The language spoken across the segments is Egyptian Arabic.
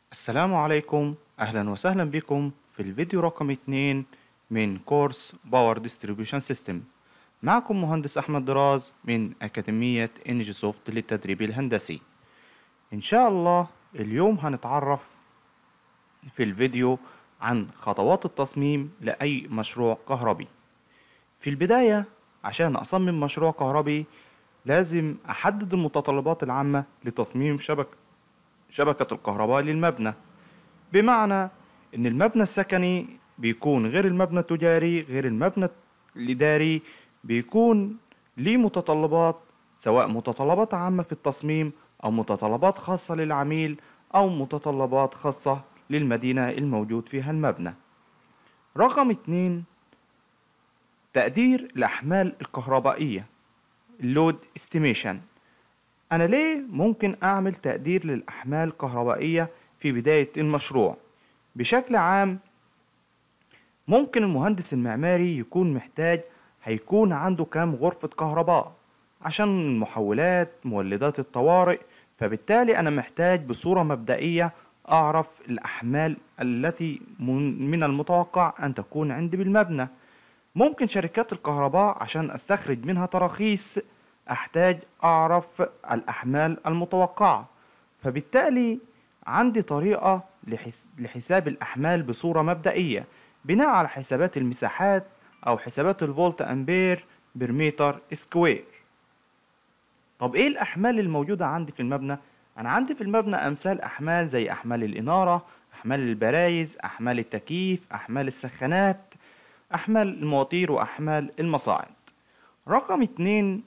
السلام عليكم أهلا وسهلا بكم في الفيديو رقم 2 من كورس باور ديستريبيوشن سيستم معكم مهندس أحمد دراز من أكاديمية إنجي سوفت للتدريب الهندسي إن شاء الله اليوم هنتعرف في الفيديو عن خطوات التصميم لأي مشروع كهربي في البداية عشان أصمم مشروع كهربي لازم أحدد المتطلبات العامة لتصميم شبكة شبكة الكهرباء للمبنى بمعنى إن المبنى السكني بيكون غير المبنى التجاري غير المبنى الإداري بيكون ليه متطلبات سواء متطلبات عامة في التصميم أو متطلبات خاصة للعميل أو متطلبات خاصة للمدينة الموجود فيها المبنى رقم اتنين تقدير الأحمال الكهربائية اللود استيميشن أنا ليه ممكن أعمل تقدير للأحمال الكهربائية في بداية المشروع بشكل عام ممكن المهندس المعماري يكون محتاج هيكون عنده كام غرفة كهرباء عشان المحولات مولدات الطوارئ فبالتالي أنا محتاج بصورة مبدئية أعرف الأحمال التي من المتوقع أن تكون عندي بالمبنى ممكن شركات الكهرباء عشان أستخرج منها تراخيص أحتاج أعرف الأحمال المتوقعة فبالتالي عندي طريقة لحساب الأحمال بصورة مبدئية بناء على حسابات المساحات أو حسابات الفولت أمبير برمتر سكوير طب إيه الأحمال الموجودة عندي في المبنى؟ أنا عندي في المبنى أمثال أحمال زي أحمال الإنارة أحمال البرايز أحمال التكييف أحمال السخانات أحمال المواتير وأحمال المصاعد رقم اتنين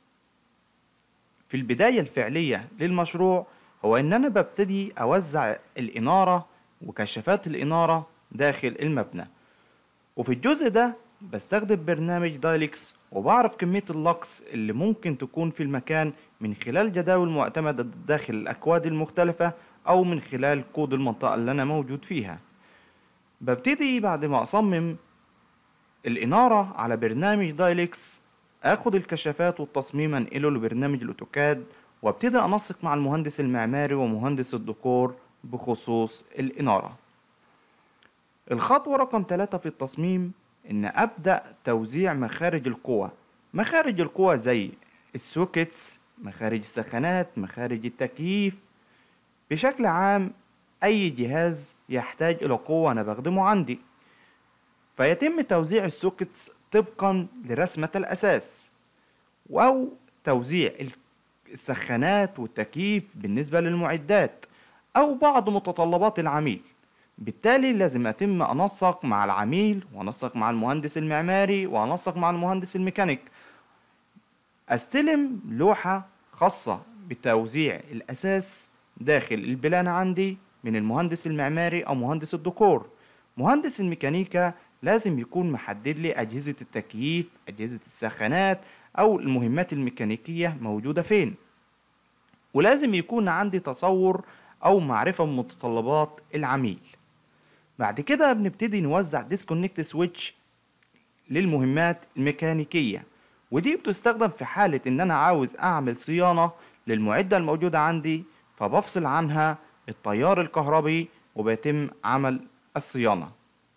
في البداية الفعلية للمشروع هو إن أنا ببتدي أوزع الإنارة وكشافات الإنارة داخل المبنى وفي الجزء ده بستخدم برنامج دايلكس وبعرف كمية اللقص اللي ممكن تكون في المكان من خلال جداول معتمدة داخل الأكواد المختلفة أو من خلال كود المنطقة اللي أنا موجود فيها ببتدي بعد ما أصمم الإنارة على برنامج دايلكس اخد الكشافات والتصميم انقله لبرنامج الاوتوكاد وابتدي انسق مع المهندس المعماري ومهندس الديكور بخصوص الانارة الخطوة رقم ثلاثة في التصميم ان ابدأ توزيع مخارج القوى مخارج القوى زي السوكيتس مخارج السخانات مخارج التكييف بشكل عام اي جهاز يحتاج الى قوة انا بخدمه عندي فيتم توزيع السوكيتس طبقا لرسمة الأساس أو توزيع السخانات والتكييف بالنسبة للمعدات أو بعض متطلبات العميل بالتالي لازم أتم أنسق مع العميل وأنسق مع المهندس المعماري وأنسق مع المهندس الميكانيك أستلم لوحة خاصة بتوزيع الأساس داخل البلان عندي من المهندس المعماري أو مهندس الديكور مهندس الميكانيكا لازم يكون محدد لي أجهزة التكييف أجهزة السخانات أو المهمات الميكانيكية موجودة فين ولازم يكون عندي تصور أو معرفة بمتطلبات العميل بعد كده بنبتدي نوزع ديسكونكت سويتش للمهمات الميكانيكية ودي بتستخدم في حالة إن أنا عاوز أعمل صيانة للمعدة الموجودة عندي فبفصل عنها التيار الكهربي وبيتم عمل الصيانة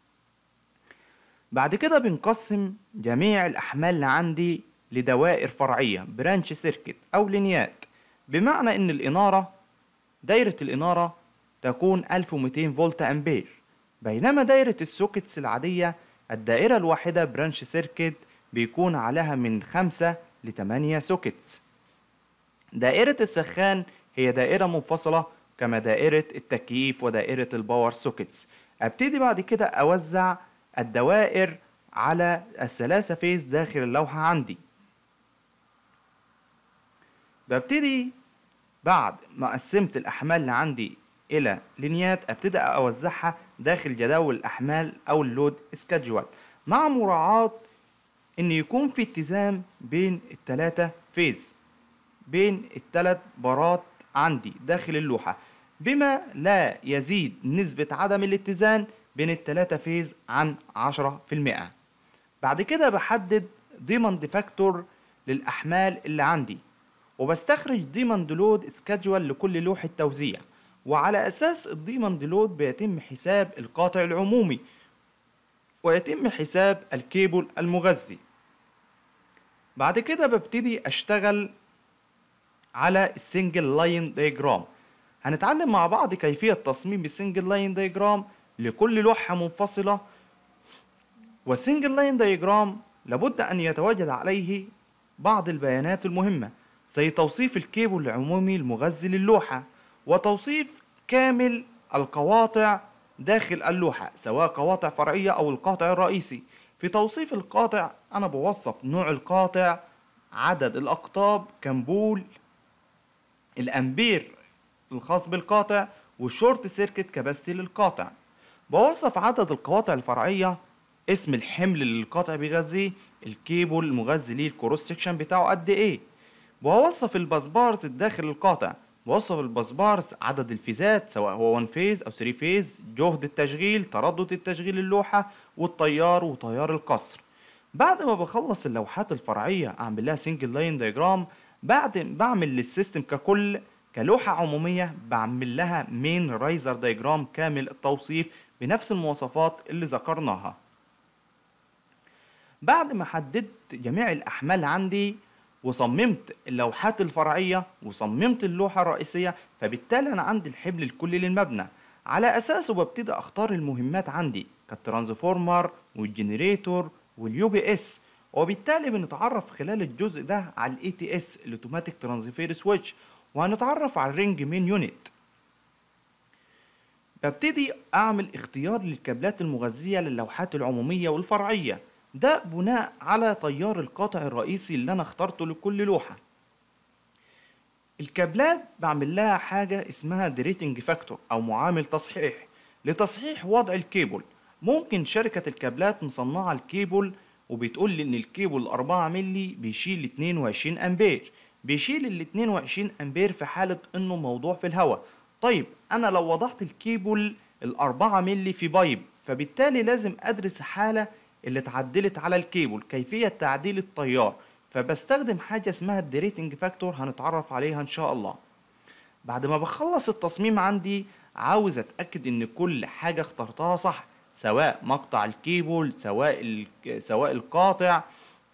بعد كده بنقسم جميع الأحمال اللي عندي لدوائر فرعية برانش سيركت أو لينيات بمعنى إن الإنارة دايرة الإنارة تكون 1200 فولت أمبير بينما دايرة السوكتس العادية الدائرة الواحدة برانش سيركت بيكون عليها من 5 ل 8 سوكتس دائرة السخان هي دائرة منفصلة كما دائرة التكييف ودائرة الباور سوكتس ابتدي بعد كده أوزع الدوائر على الثلاثة فيز داخل اللوحة عندي ببتدي بعد ما قسمت الأحمال اللي عندي إلى لينيات أبتدي أوزعها داخل جداول الأحمال أو اللود سكادجوال مع مراعاة إن يكون في اتزان بين التلاتة فيز بين التلات بارات عندي داخل اللوحة بما لا يزيد نسبة عدم الاتزان بين التلاتة فيز عن عشرة في المئة بعد كده بحدد ديماند فاكتور للأحمال اللي عندي وبستخرج ديماند لود سكادجوال لكل لوحة توزيع وعلى أساس الديماند لود بيتم حساب القاطع العمومي ويتم حساب الكيبل المغذي بعد كده ببتدي أشتغل على السنجل لاين دايجرام هنتعلم مع بعض كيفية تصميم السنجل لاين دايجرام لكل لوحة منفصلة والسنجل لاين دايجرام لابد أن يتواجد عليه بعض البيانات المهمة زي توصيف الكيبل العمومي المغذي للوحة وتوصيف كامل القواطع داخل اللوحة سواء قواطع فرعية أو القاطع الرئيسي في توصيف القاطع أنا بوصف نوع القاطع عدد الأقطاب كمبول الأمبير الخاص بالقاطع والشورت سيركت كباستي للقاطع بوصف عدد القواطع الفرعية اسم الحمل اللي القاطع بيغذيه الكيبل المغذي ليه الكروس سكشن بتاعه قد ايه بوصف الباسبارز الداخل القاطع بوصف الباسبارز عدد الفيزات سواء هو 1 فيز او 3 فيز جهد التشغيل تردد التشغيل اللوحة والتيار وتيار القصر بعد ما بخلص اللوحات الفرعية اعمل لها سنجل لاين دايجرام بعد بعمل للسيستم ككل كلوحة عمومية بعمل لها مين رايزر دايجرام كامل التوصيف بنفس المواصفات اللي ذكرناها بعد ما حددت جميع الأحمال عندي وصممت اللوحات الفرعية وصممت اللوحة الرئيسية فبالتالي أنا عندي الحبل الكلي للمبنى على أساسه ببتدي أختار المهمات عندي كالترانسفورمر والجنريتور واليو بي اس وبالتالي بنتعرف خلال الجزء ده على الاي تي اس الاوتوماتيك ترانسفير سويتش وهنتعرف على الرينج مين يونت ببتدي اعمل اختيار للكابلات المغذية للوحات العمومية والفرعية ده بناء على تيار القاطع الرئيسي اللي انا اخترته لكل لوحة الكابلات بعمل لها حاجة اسمها دريتنج فاكتور او معامل تصحيح لتصحيح وضع الكيبل ممكن شركة الكابلات مصنعة الكيبل وبتقول لي ان الكيبل 4 ملي بيشيل 22 امبير بيشيل ال 22 امبير في حالة انه موضوع في الهواء طيب انا لو وضعت الكيبل ال 4 ملي في بايب فبالتالي لازم ادرس حالة اللي اتعدلت على الكيبل كيفية تعديل التيار فبستخدم حاجة اسمها الدريتنج فاكتور هنتعرف عليها ان شاء الله بعد ما بخلص التصميم عندي عاوز اتأكد ان كل حاجة اخترتها صح سواء مقطع الكيبل سواء ال- سواء القاطع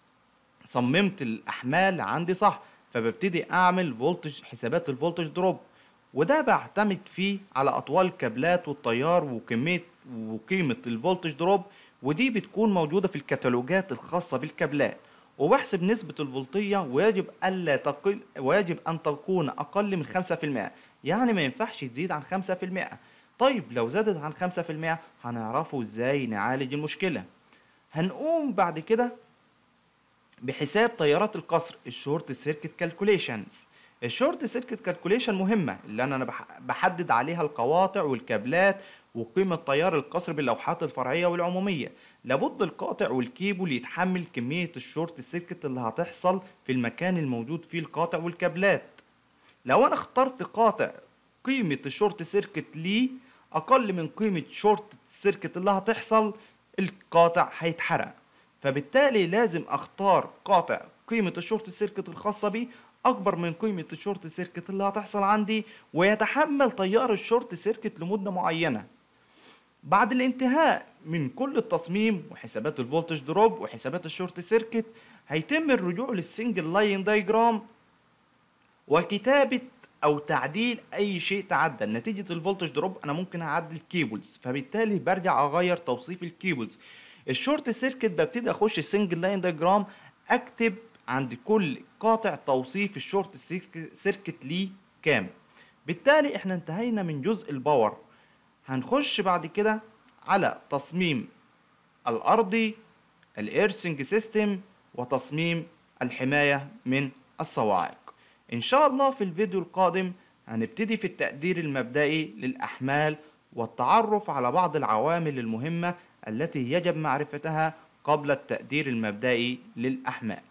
صممت الاحمال عندي صح فببتدي اعمل فولتج حسابات الفولتج دروب وده بعتمد فيه على اطوال الكابلات والتيار وكميه وقيمه الفولتج دروب ودي بتكون موجوده في الكتالوجات الخاصه بالكابلات وبحسب نسبة الفولتية ويجب ألا تقل ويجب أن تكون أقل من 5% يعني ما ينفعش تزيد عن 5% طيب لو زادت عن 5% هنعرفه ازاي نعالج المشكلة هنقوم بعد كده بحساب تيارات القصر الشورت سيركت كالكوليشنز الشورت سيركت كالكوليشن مهمة اللي انا بح- بحدد عليها القواطع والكابلات وقيمة تيار القصر باللوحات الفرعية والعمومية لابد القاطع والكيبل يتحمل كمية الشورت سيركت اللي هتحصل في المكان الموجود فيه القاطع والكابلات لو انا اخترت قاطع قيمة الشورت سيركت ليه اقل من قيمة شورت سيركت اللي هتحصل القاطع هيتحرق فبالتالي لازم اختار قاطع قيمة الشورت سيركت الخاصة بيه اكبر من قيمة الشورت سيركت اللي هتحصل عندي ويتحمل تيار الشورت سيركت لمدة معينة بعد الانتهاء من كل التصميم وحسابات الفولتج دروب وحسابات الشورت سيركت هيتم الرجوع للسنجل لاين دايجرام وكتابة أو تعديل أي شيء تعدل نتيجة الفولتج دروب أنا ممكن أعدل كيبلز فبالتالي برجع أغير توصيف الكيبلز الشورت سيركت ببتدي أخش السنجل لاين دايجرام أكتب عند كل قاطع توصيف الشورت سيرك- سيركت ليه كام بالتالي احنا انتهينا من جزء الباور هنخش بعد كده على تصميم الأرضي الإيرسنج سيستم وتصميم الحماية من الصواعق إن شاء الله في الفيديو القادم هنبتدي في التقدير المبدئي للأحمال والتعرف على بعض العوامل المهمة التي يجب معرفتها قبل التقدير المبدئي للأحمال